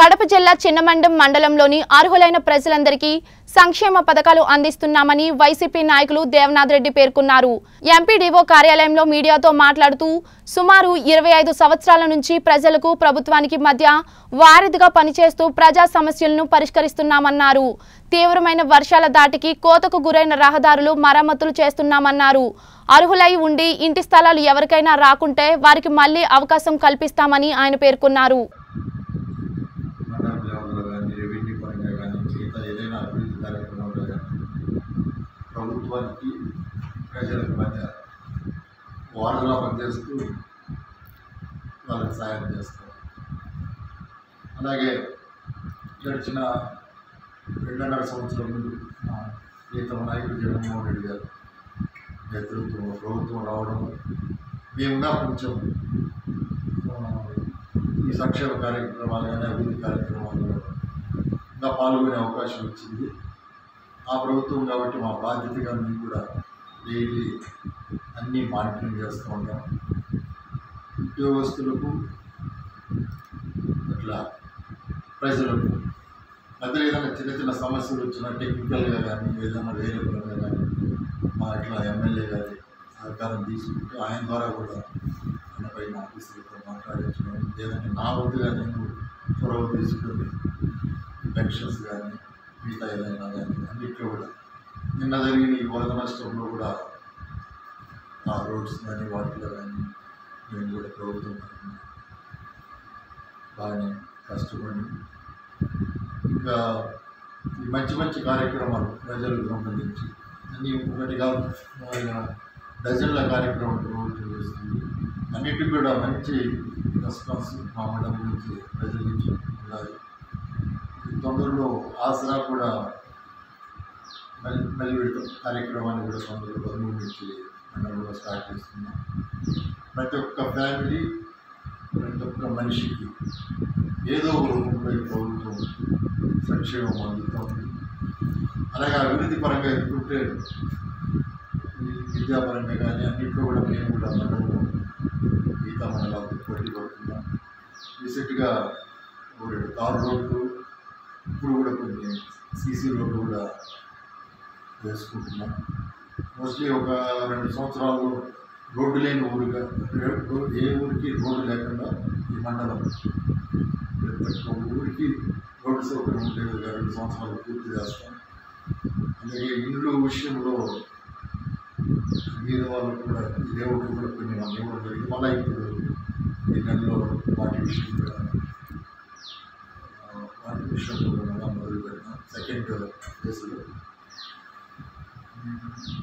కడప జిల్లా చిన్నమండం మండలంలోని అర్హులైన ప్రజలందరికీ సంక్షేమ పథకాలు అందిస్తున్నామని వైసీపీ నాయకులు దేవనాథ్ రెడ్డి పేర్కొన్నారు ఎంపీడీఓ కార్యాలయంలో మీడియాతో మాట్లాడుతూ సుమారు ఇరవై ఐదు సంవత్సరాల నుంచి ప్రజలకు ప్రభుత్వానికి మధ్య వారధిగా పనిచేస్తూ ప్రజా సమస్యలను పరిష్కరిస్తున్నామన్నారు తీవ్రమైన వర్షాల దాటికి కోతకు గురైన రహదారులు మరమ్మతులు చేస్తున్నామన్నారు అర్హులై ఉండి ఇంటి స్థలాలు ఎవరికైనా రాకుంటే వారికి మళ్లీ అవకాశం కల్పిస్తామని ఆయన పేర్కొన్నారు మండలం లెవెల్లో కానీ రెవెన్యూ పరంగా కానీ మిగతా ఏదైనా అభివృద్ధి కార్యక్రమంలో కానీ ప్రభుత్వానికి ప్రజలకు మధ్య వారధిలా పనిచేస్తూ వాళ్ళకి సాయం చేస్తాం అలాగే గడిచిన రెండున్నర సంవత్సరం ముందు మా ప్రీతమ నాయకుడు జగన్మోహన్ రెడ్డి గారు నేతృత్వంలో ప్రభుత్వం రావడం మేముగా కొంచెం ఆ, ఈ సంక్షేమ కార్యక్రమాలు కానీ అభివృద్ధి కార్యక్రమాల్లో ఇంకా పాల్గొనే అవకాశం వచ్చింది ఆ ప్రభుత్వం కాబట్టి మా బాధ్యతగా మేము కూడా డైలీ అన్నీ మానిటరింగ్ చేస్తూ ఉంటాం ఉద్యోగస్తులకు అట్లా ప్రజలకు మధ్యలో ఏదైనా చిన్న చిన్న సమస్యలు వచ్చినా టెక్నికల్గా కానీ ఏదైనా వేరే పరంగా కానీ మా ఇట్లా ఎమ్మెల్యే గారి సహకారం తీసుకుంటే ఆయన ద్వారా కూడా ఆయన పైన ఆఫీసులతో మాట్లాడించడం లేదంటే నా వద్దుగా నేను చొరవ తీసుకుని పెన్షన్స్ కానీ మిగతా ఏదైనా కానీ అన్నిట్లో కూడా నిన్న జరిగిన ఈ వరద నష్టంలో కూడా ఆ రోడ్స్ కానీ వాటిలో కానీ మేము కూడా ప్రభుత్వం తరఫున బాగానే కష్టపడి ఇంకా ఈ మంచి మంచి కార్యక్రమాలు ప్రజలకు సంబంధించి అన్నీ ఒకటి కాదు ఆయన డజన్ల కార్యక్రమం ప్రభుత్వం చేస్తుంది అన్నిటికి కూడా మంచి రెస్పాన్స్ మా మండలం నుంచి ప్రజల నుంచి ఉండాలి ఈ తొందరలో ఆసరా కూడా మళ్ళీ మళ్ళీ విడత కార్యక్రమాన్ని కూడా తొందరలో బంధువుల నుంచి మండలంలో స్టార్ట్ చేస్తున్నాం ప్రతి ఒక్క ఫ్యామిలీ ప్రతి ఒక్క మనిషికి ఏదో ఒక రూపంలో ఈ ప్రభుత్వం సంక్షేమం అందుతుంది అలాగే అభివృద్ధి పరంగా ఎదుర్కొంటే ఈ విద్యాపరంగా కానీ అన్నింటిలో కూడా మేము కూడా మండలంలో మిగతా మండలాలతో పోటీ పడుతున్నాం రీసెంట్గా ఒక రెండు తారు రోడ్లు ఇప్పుడు కూడా కొన్ని సీసీ రోడ్లు కూడా వేసుకుంటున్నాం మోస్ట్లీ ఒక రెండు సంవత్సరాలు రోడ్డు లేని ఊరుగా రో- ఏ ఊరికి రోడ్డు లేకుండా ఈ మండలం ప్రతి ఒక్క ఊరికి రోడ్డు సౌకర్యం ఉండే విధంగా రెండు సంవత్సరాలు పూర్తి చేస్తాం అలాగే ఇల్లు విషయంలో మీద వాళ్ళు కూడా ఈ దేవుడు కూడా కొన్ని మనం ఇవ్వడం జరిగింది మళ్ళీ ఇప్పుడు ఈ నెలలో వాటి విషయం కూడా ఆ, వాటి విషయంలో కూడా మళ్ళీ మొదలు పెడతాం సెకండ్ ఫేజ్లో